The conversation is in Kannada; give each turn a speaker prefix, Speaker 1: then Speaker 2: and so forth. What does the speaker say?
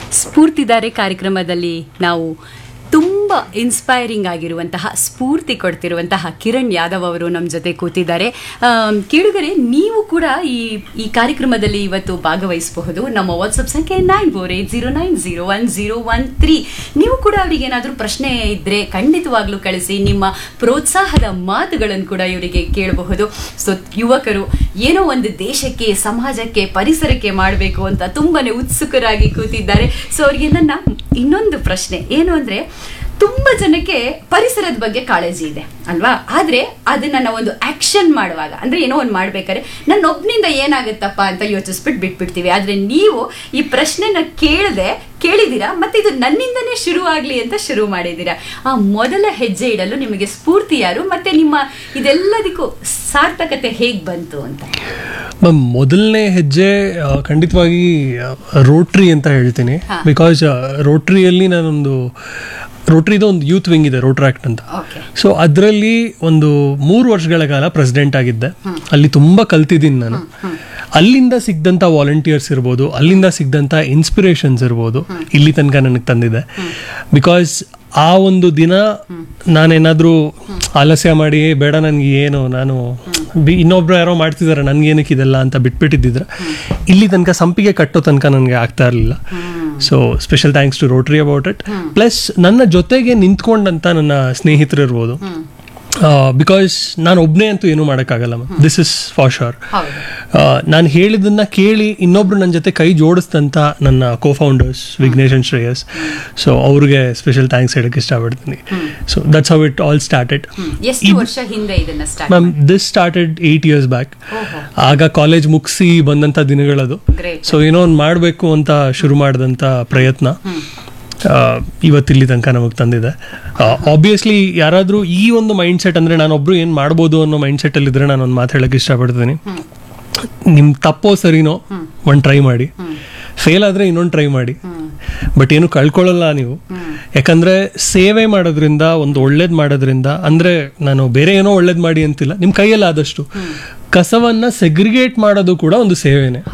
Speaker 1: ಸ್ಫೂರ್ತಿದಾರೆ ಕಾರ್ಯಕ್ರಮದಲ್ಲಿ ನಾವು ತುಂಬ ಇನ್ಸ್ಪೈರಿಂಗ್ ಆಗಿರುವಂತಹ ಸ್ಫೂರ್ತಿ ಕೊಡ್ತಿರುವಂತಹ ಕಿರಣ್ ಯಾದವ್ ಅವರು ನಮ್ಮ ಜೊತೆ ಕೂತಿದ್ದಾರೆ ಆಮ್, ಕೇಳುಗರೆ ನೀವು ಕೂಡ ಈ ಈ ಕಾರ್ಯಕ್ರಮದಲ್ಲಿ ಇವತ್ತು ಭಾಗವಹಿಸಬಹುದು ನಮ್ಮ ವಾಟ್ಸಪ್ ಸಂಖ್ಯೆ nine four eight zero nine zero one zero one three ನೀವು ಕೂಡ ಅವರಿಗೆ ಏನಾದರೂ ಪ್ರಶ್ನೆ ಇದ್ದರೆ ಖಂಡಿತವಾಗ್ಲೂ ಕಳಿಸಿ ನಿಮ್ಮ ಪ್ರೋತ್ಸಾಹದ ಮಾತುಗಳನ್ನು ಕೂಡ ಇವರಿಗೆ ಕೇಳಬಹುದು ಸೊ ಯುವಕರು ಏನೋ ಒಂದು ದೇಶಕ್ಕೆ ಸಮಾಜಕ್ಕೆ ಪರಿಸರಕ್ಕೆ ಮಾಡಬೇಕು ಅಂತ ತುಂಬಾನೇ ಉತ್ಸುಕರಾಗಿ ಕೂತಿದ್ದಾರೆ ಸೊ ಅವರಿಗೆ ನನ್ನ ಇನ್ನೊಂದು ಪ್ರಶ್ನೆ ಏನು ಅಂದ್ರೆ ತುಂಬಾ ಜನಕ್ಕೆ ಪರಿಸರದ ಬಗ್ಗೆ ಕಾಳಜಿ ಇದೆ ಅಲ್ವಾ ಆದ್ರೆ ಅದನ್ನ ನಾವು ಒಂದು ಆಕ್ಷನ್ ಮಾಡುವಾಗ ಅಂದ್ರೆ ಏನೋ ಒಂದು ಮಾಡ್ಬೇಕಾದ್ರೆ ನನ್ನ ಒಬ್ನಿಂದ ಏನಾಗುತ್ತಪ್ಪ ಅಂತ ಯೋಚಿಸ್ಬಿಟ್ಟು ಬಿಟ್ಬಿಡ್ತೀವಿ ಆದ್ರೆ ನೀವು ಈ ಪ್ರಶ್ನೆನ ಕೇಳದೆ ಕೇಳಿದ್ದೀರಾ ಮತ್ತೆ ಇದು ನನ್ನಿಂದನೇ ಶುರು ಆಗ್ಲಿ ಅಂತ ಶುರು ಮಾಡಿದ್ದೀರಾ ಆ ಮೊದಲ ಹೆಜ್ಜೆ ಇಡಲು ನಿಮಗೆ ಸ್ಫೂರ್ತಿ ಯಾರು ಮತ್ತೆ ನಿಮ್ಮ ಇದೆಲ್ಲದಕ್ಕೂ ಸಾರ್ಥಕತೆ ಹೇಗ್ ಬಂತು ಅಂತ
Speaker 2: ಮ್ಯಾಮ್ ಮೊದಲನೇ ಹೆಜ್ಜೆ ಆ, ಖಂಡಿತವಾಗಿ ರೋಟ್ರಿ ಅಂತ ಹೇಳ್ತೀನಿ
Speaker 1: ಹಾ.
Speaker 2: ಬಿಕಾಸ್ ರೋಟ್ರಿಯಲ್ಲಿ ನಾನೊಂದು ರೋಟ್ರಿದು ಒಂದು ಯೂತ್ ವಿಂಗ್ ಇದೆ ರೋಟ್ರಾಕ್ಟ್ ಅಂತ
Speaker 1: ಓಕೆ
Speaker 2: ಸೊ ಅದರಲ್ಲಿ ಒಂದು ಮೂರು ವರ್ಷಗಳ ಕಾಲ ಪ್ರೆಸಿಡೆಂಟ್ ಆಗಿದ್ದೆ ಅಲ್ಲಿ ತುಂಬ ಕಲ್ತಿದ್ದೀನಿ ನಾನು ಅಲ್ಲಿಂದ ಸಿಗ್ದಂಥ ವಾಲಂಟಿಯರ್ಸ್ ಇರ್ಬೋದು ಅಲ್ಲಿಂದ ಸಿಗ್ದಂಥ ಇನ್ಸ್ಪಿರೇಷನ್ಸ್ ಇರ್ಬೋದು ಇಲ್ಲಿ ತನಕ ನನಗೆ ತಂದಿದೆ ಬಿಕಾಸ್ ಆ ಒಂದು ದಿನ ನಾನೇನಾದರೂ ಆಲಸ್ಯ ಮಾಡಿ "ಏ, ಬೇಡ ನನಗೆ ಏನು ನಾನು ಬಿ- ಇನ್ನೊಬ್ರು ಯಾರೋ ಮಾಡ್ತಿದ್ದಾರೆ ನನಗೇನಕ್ಕೆ ಇದೆಲ್ಲ ಅಂತ ಬಿಟ್ಬಿಟ್ಟಿದ್ದಿದ್ರೆ ಇಲ್ಲಿ ತನಕ ಸಂಪಿಗೆ ಕಟ್ಟೋ ತನಕ ನನಗೆ ಆಗ್ತಾ ಇರಲಿಲ್ಲ so special thanks to Rotary about it plus ನನ್ನ ಜೊತೆಗೆ ನಿಂತ್ಕೊಂಡಂತ ನನ್ನ ಸ್ನೇಹಿತರು ಇರ್ಬೋದು ಬಿಕಾಸ್ ನಾನು ಒಬ್ಬನೇ ಅಂತೂ ಏನೂ ಮಾಡೋಕ್ಕಾಗಲ್ಲ ದಿಸ್ ಇಸ್ ಫಾರ್ ಶೋರ್
Speaker 1: ಹೌದು
Speaker 2: ನಾನು ಹೇಳಿದ್ದನ್ನ ಕೇಳಿ ಇನ್ನೊಬ್ರು ನನ್ನ ಜೊತೆ ಕೈ ಜೋಡಿಸಿದಂಥ ನನ್ನ co founders Vignesh and Shreyas so ಅವ್ರಿಗೆ ಸ್ಪೆಷಲ್ ಥ್ಯಾಂಕ್ಸ್ ಹೇಳಕ್ಕೆ ಇಷ್ಟಪಡ್ತೀನಿ so that's how it all started
Speaker 1: hmm. ಎಷ್ಟು ವರ್ಷ ಹಿಂದೆ ಇದನ್ನ start
Speaker 2: ma'am this started eight years back
Speaker 1: ಓಹೋ
Speaker 2: ಆಗ ಕಾಲೇಜ್ ಮುಗಿಸಿ ಬಂದಂಥ ದಿನಗಳದು
Speaker 1: ಗ್ರೇಟ್
Speaker 2: ಸೊ ಏನೋ ಒಂದು ಮಾಡಬೇಕು ಅಂತ ಶುರು ಮಾಡಿದಂಥ ಪ್ರಯತ್ನ ಆ, ಇವತ್ತಿಲ್ಲಿ ತನಕ ನಮಗೆ ತಂದಿದೆ ಆಬ್ವಿಯಸ್ಲಿ ಯಾರಾದರೂ ಈ ಒಂದು ಮೈಂಡ್ ಸೆಟ್ ಅಂದರೆ ನಾನೊಬ್ರು ಏನು ಮಾಡ್ಬೋದು ಅನ್ನೋ ಮೈಂಡ್ ಸೆಟ್ಟಲ್ಲಿ ಇದ್ರೆ ನಾನು ಒಂದು ಮಾತು ಹೇಳಕ್ಕೆ ಇಷ್ಟಪಡ್ತೀನಿ ನಿಮ್ಮ ತಪ್ಪೋ ಸರಿನೋ ಒಂದು ಟ್ರೈ ಮಾಡಿ ಫೇಲ್ ಆದರೆ ಇನ್ನೊಂದು ಟ್ರೈ ಮಾಡಿ ಬಟ್ ಏನು ಕಳ್ಕೊಳ್ಳಲ್ಲ ನೀವು ಯಾಕಂದ್ರೆ ಸೇವೆ ಮಾಡೋದ್ರಿಂದ ಒಂದು ಒಳ್ಳೇದು ಮಾಡೋದ್ರಿಂದ ಅಂದ್ರೆ ನಾನು ಬೇರೆ ಏನೋ ಒಳ್ಳೇದು ಮಾಡಿ ಅಂತಿಲ್ಲ ನಿಮ್ಮ ಕೈಯಲ್ಲಿ ಆದಷ್ಟು ಕಸವನ್ನ ಸೆಗ್ರಿಗೇಟ್ ಮಾಡೋದು ಕೂಡ ಒಂದು ಸೇವೆನೆ